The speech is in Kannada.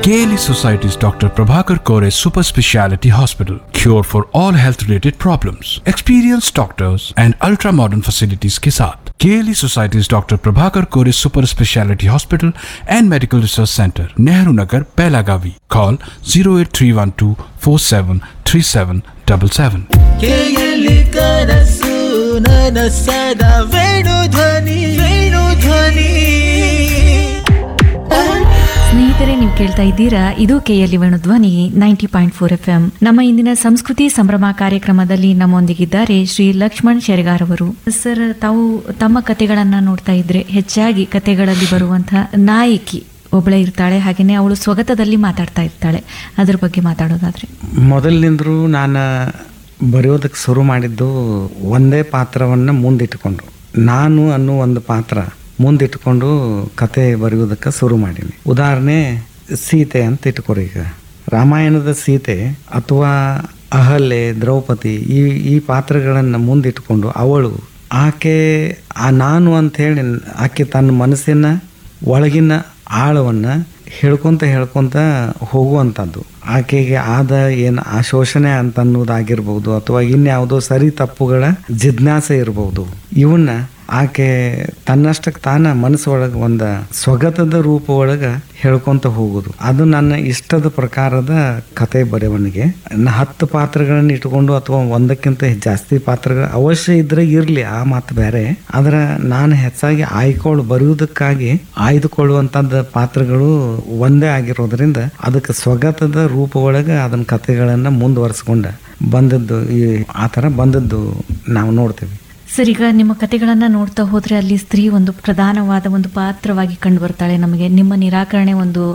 KLE Society's Dr. Prabhakar Kore Super Speciality Hospital. Cure for all health related problems. Experienced doctors and ultra modern facilities के साथ KLE Society's Dr. Prabhakar Kore Super Speciality Hospital and Medical Research Center, Nehru Nagar, Pelagavi. Call 08312 473777. ಕೇಯಲಿ ಕನಸು ನನಸದ ವೇಣು ಧ್ವನಿ ವೇಣು ಧ್ವನಿ ಸ್ನೇಹಿತರೆ ನೀವು ಕೇಳ್ತಾ ಇದ್ದೀರಾ ಇದು KLE Venudhwani ninety point four F M ನಮ್ಮ ಇಂದಿನ ಸಂಸ್ಕೃತಿ ಸಂಭ್ರಮ ಕಾರ್ಯಕ್ರಮದಲ್ಲಿ ನಮ್ಮೊಂದಿಗಿದ್ದಾರೆ ಶ್ರೀ ಲಕ್ಷ್ಮಣ್ ಶೆರಗಾರ್ ಅವರು ಸರ್ ತಾವು ತಮ್ಮ ಕತೆಗಳನ್ನ ನೋಡ್ತಾ ಇದ್ರೆ ಹೆಚ್ಚಾಗಿ ಕತೆಗಳಲ್ಲಿ ಬರುವಂತಹ ನಾಯಕಿ ಒಬ್ಬಳೇ ಇರ್ತಾಳೆ ಹಾಗೇನೆ ಅವಳು ಸ್ವಗತದಲ್ಲಿ ಮಾತಾಡ್ತಾ ಇರ್ತಾಳೆ ಅದ್ರ ಬಗ್ಗೆ ಮಾತಾಡೋದಾದ್ರೆ ಮೊದಲಿನಿಂದಲೂ ನಾನು ಬರೆಯೋದಕ್ಕೆ ಶುರು ಮಾಡಿದ್ದು ಒಂದೇ ಪಾತ್ರವನ್ನು ಮುಂದಿಟ್ಟುಕೊಂಡು ನಾನು ಅನ್ನೋ ಒಂದು ಪಾತ್ರ ಮುಂದಿಟ್ಕೊಂಡು ಕತೆ ಬರೆಯೋದಕ್ಕೆ ಶುರು ಮಾಡೀನಿ ಉದಾಹರಣೆ ಸೀತೆ ಅಂತ ಇಟ್ಕೊರಿ ಈಗ ರಾಮಾಯಣದ ಸೀತೆ ಅಥವಾ ಅಹಲ್ಯೆ ದ್ರೌಪದಿ ಈ ಈ ಪಾತ್ರಗಳನ್ನು ಮುಂದಿಟ್ಕೊಂಡು ಅವಳು ಆಕೆ ಆ ನಾನು ಅಂಥೇಳಿ ಆಕೆ ತನ್ನ ಮನಸ್ಸಿನ ಒಳಗಿನ ಆಳವನ್ನು ಹೇಳ್ಕೊಂತ ಹೇಳ್ಕೊಂತ ಹೋಗುವಂಥದ್ದು ಆಕೆಗೆ ಆದ ಏನು ಆ ಶೋಷಣೆ ಅಂತ ಅನ್ನೋದಾಗಿರ್ಬೋದು ಅಥವಾ ಇನ್ಯಾವುದೋ ಸರಿ ತಪ್ಪುಗಳ ಜಿಜ್ಞಾಸೆ ಇರ್ಬೋದು ಇವನ್ನ ಆಕೆ ತನ್ನಷ್ಟಕ್ಕೆ ತಾನ ಮನಸ್ಸೊಳಗೆ ಒಂದು ಸ್ವಗತದ ರೂಪ ಒಳಗೆ ಹೇಳ್ಕೊಂತ ಹೋಗೋದು ಅದು ನನ್ನ ಇಷ್ಟದ ಪ್ರಕಾರದ ಕತೆ ಬರೆವಣಿಗೆ ನ- ಹತ್ತು ಪಾತ್ರಗಳನ್ನು ಇಟ್ಕೊಂಡು ಅಥವಾ ಒಂದಕ್ಕಿಂತ ಜಾಸ್ತಿ ಪಾತ್ರಗಳು ಅವಶ್ಯ ಇದ್ರೆ ಇರಲಿ ಆ ಮಾತು ಬೇರೆ ಆದ್ರೆ ನಾನು ಹೆಚ್ಚಾಗಿ ಆಯ್ಕೊಳ್ಳು ಬರೆಯುವುದಕ್ಕಾಗಿ ಆಯ್ದುಕೊಳ್ಳುವಂಥದ್ದು ಪಾತ್ರಗಳು ಒಂದೇ ಆಗಿರೋದ್ರಿಂದ ಅದಕ್ಕೆ ಸ್ವಗತದ ರೂಪ ಒಳಗೆ ಅದನ್ನ ಕತೆಗಳನ್ನು ಮುಂದುವರಿಸ್ಕೊಂಡ ಬಂದದ್ದು ಈ ಆ ಥರ ಬಂದದ್ದು ನಾವು ನೋಡ್ತೀವಿ ಸರ್ ಈಗ ನಿಮ್ಮ ಕತೆಗಳನ್ನ ನೋಡ್ತಾ ಹೋದ್ರೆ ಅಲ್ಲಿ ಸ್ತ್ರೀ ಒಂದು ಪ್ರಧಾನವಾದ ಒಂದು ಪಾತ್ರವಾಗಿ ಕಂಡು ಬರ್ತಾಳೆ ನಮಗೆ ನಿಮ್ಮ ನಿರಾಕರಣೆ ಒಂದು